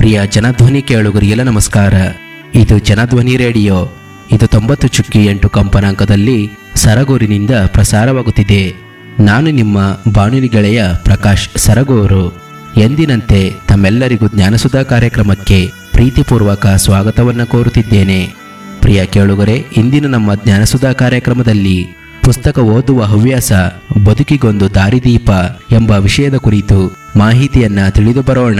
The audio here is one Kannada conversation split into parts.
ಪ್ರಿಯ ಜನಧ್ವನಿ ಕೇಳುಗರಿಗೆಲ್ಲ ನಮಸ್ಕಾರ ಇದು ಜನಧ್ವನಿ ರೇಡಿಯೋ ಇದು ತೊಂಬತ್ತು ಚುಕ್ಕಿ ಎಂಟು ಕಂಪನಾಂಕದಲ್ಲಿ ಸರಗೂರಿನಿಂದ ಪ್ರಸಾರವಾಗುತ್ತಿದೆ ನಾನು ನಿಮ್ಮ ಬಾನುಲಿ ಗೆಳೆಯ ಪ್ರಕಾಶ್ ಸರಗೂರು ಎಂದಿನಂತೆ ತಮ್ಮೆಲ್ಲರಿಗೂ ಜ್ಞಾನಸುಧಾ ಕಾರ್ಯಕ್ರಮಕ್ಕೆ ಪ್ರೀತಿಪೂರ್ವಕ ಸ್ವಾಗತವನ್ನು ಕೋರುತ್ತಿದ್ದೇನೆ ಪ್ರಿಯ ಕೇಳುಗರೆ ಇಂದಿನ ನಮ್ಮ ಜ್ಞಾನಸುಧಾ ಕಾರ್ಯಕ್ರಮದಲ್ಲಿ ಪುಸ್ತಕ ಓದುವ ಹವ್ಯಾಸ ಬದುಕಿಗೊಂದು ದಾರಿದೀಪ ಎಂಬ ವಿಷಯದ ಕುರಿತು ಮಾಹಿತಿಯನ್ನ ತಿಳಿದು ಬರೋಣ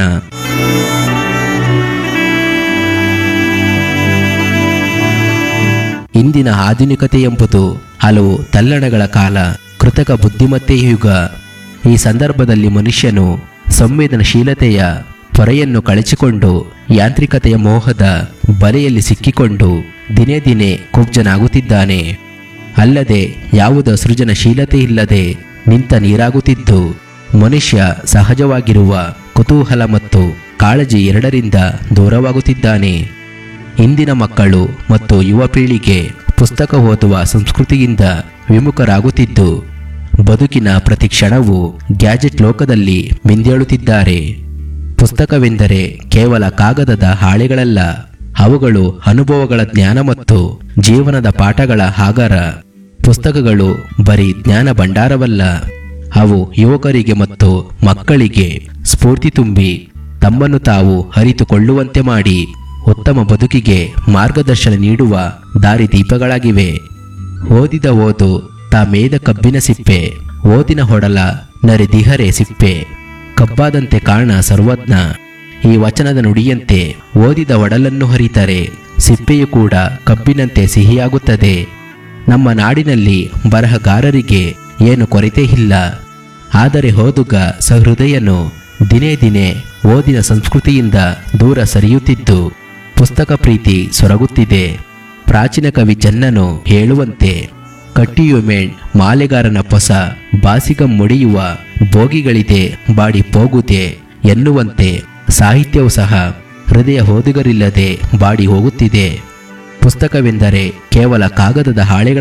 ಇಂದಿನ ಆಧುನಿಕತೆ ಎಂಬುದು ಹಲವು ತಲ್ಲಣಗಳ ಕಾಲ ಕೃತಕ ಬುದ್ಧಿಮತ್ತೆ ಯುಗ ಈ ಸಂದರ್ಭದಲ್ಲಿ ಮನುಷ್ಯನು ಸಂವೇದನಶೀಲತೆಯ ಪೊರೆಯನ್ನು ಕಳಚಿಕೊಂಡು ಯಾಂತ್ರಿಕತೆಯ ಮೋಹದ ಬಲೆಯಲ್ಲಿ ಸಿಕ್ಕಿಕೊಂಡು ದಿನೇ ದಿನೇ ಕುಬ್ಜನಾಗುತ್ತಿದ್ದಾನೆ ಅಲ್ಲದೆ ಯಾವುದೇ ಸೃಜನಶೀಲತೆ ಇಲ್ಲದೆ ನಿಂತ ನೀರಾಗುತ್ತಿದ್ದು ಮನುಷ್ಯ ಸಹಜವಾಗಿರುವ ಕುತೂಹಲ ಮತ್ತು ಕಾಳಜಿ ಎರಡರಿಂದ ದೂರವಾಗುತ್ತಿದ್ದಾನೆ ಇಂದಿನ ಮಕ್ಕಳು ಮತ್ತು ಯುವ ಪೀಳಿಗೆ ಪುಸ್ತಕ ಓದುವ ಸಂಸ್ಕೃತಿಯಿಂದ ವಿಮುಖರಾಗುತ್ತಿದ್ದು ಬದುಕಿನ ಪ್ರತಿ ಕ್ಷಣವೂ ಗ್ಯಾಜೆಟ್ ಲೋಕದಲ್ಲಿ ಮಿಂದೇಳುತ್ತಿದ್ದಾರೆ ಪುಸ್ತಕವೆಂದರೆ ಕೇವಲ ಕಾಗದದ ಹಾಳೆಗಳಲ್ಲ ಅವುಗಳು ಅನುಭವಗಳ ಜ್ಞಾನ ಮತ್ತು ಜೀವನದ ಪಾಠಗಳ ಆಗರ ಪುಸ್ತಕಗಳು ಬರೀ ಜ್ಞಾನ ಭಂಡಾರವಲ್ಲ ಅವು ಯುವಕರಿಗೆ ಮತ್ತು ಮಕ್ಕಳಿಗೆ ಸ್ಫೂರ್ತಿ ತುಂಬಿ ತಮ್ಮನ್ನು ತಾವು ಅರಿತುಕೊಳ್ಳುವಂತೆ ಮಾಡಿ ಉತ್ತಮ ಬದುಕಿಗೆ ಮಾರ್ಗದರ್ಶನ ನೀಡುವ ದಾರಿದೀಪಗಳಾಗಿವೆ ಓದಿದ ಓದು ತಾ ಮೇದ ಕಬ್ಬಿನ ಸಿಪ್ಪೆ ಓದಿನ ಹೊಡಲ ನರಿದಿಹರೆ ಸಿಪ್ಪೆ ಕಬ್ಬಾದಂತೆ ಕಾಣ ಸರ್ವಜ್ಞ ಈ ವಚನದ ನುಡಿಯಂತೆ ಓದಿದ ಒಡಲನ್ನು ಹರಿತರೆ ಸಿಪ್ಪೆಯು ಕೂಡ ಕಬ್ಬಿನಂತೆ ಸಿಹಿಯಾಗುತ್ತದೆ ನಮ್ಮ ನಾಡಿನಲ್ಲಿ ಬರಹಗಾರರಿಗೆ ಏನು ಕೊರತೆ ಇಲ್ಲ ಆದರೆ ಓದುಗ ಸಹೃದಯನು ದಿನೇ ದಿನೇ ಓದಿನ ಸಂಸ್ಕೃತಿಯಿಂದ ದೂರ ಸರಿಯುತ್ತಿದ್ದು ಪುಸ್ತಕ ಪ್ರೀತಿ ಸೊರಗುತ್ತಿದೆ ಪ್ರಾಚೀನ ಕವಿ ಜನ್ನನು ಹೇಳುವಂತೆ ಕಟ್ಟಿಯುಮೆಣ್ ಮಾಲೆಗಾರನ ಪೊಸ ಬಾಸಿಗ ಮುಡಿಯುವ ಭೋಗಿಗಳಿದೆ ಬಾಡಿ ಹೋಗುದೆ ಎನ್ನುವಂತೆ ಸಾಹಿತ್ಯವು ಸಹ ಹೃದಯ ಓದುಗರಿಲ್ಲದೆ ಬಾಡಿ ಹೋಗುತ್ತಿದೆ ಪುಸ್ತಕವೆಂದರೆ ಕೇವಲ ಕಾಗದದ ಹಾಳೆಗಳ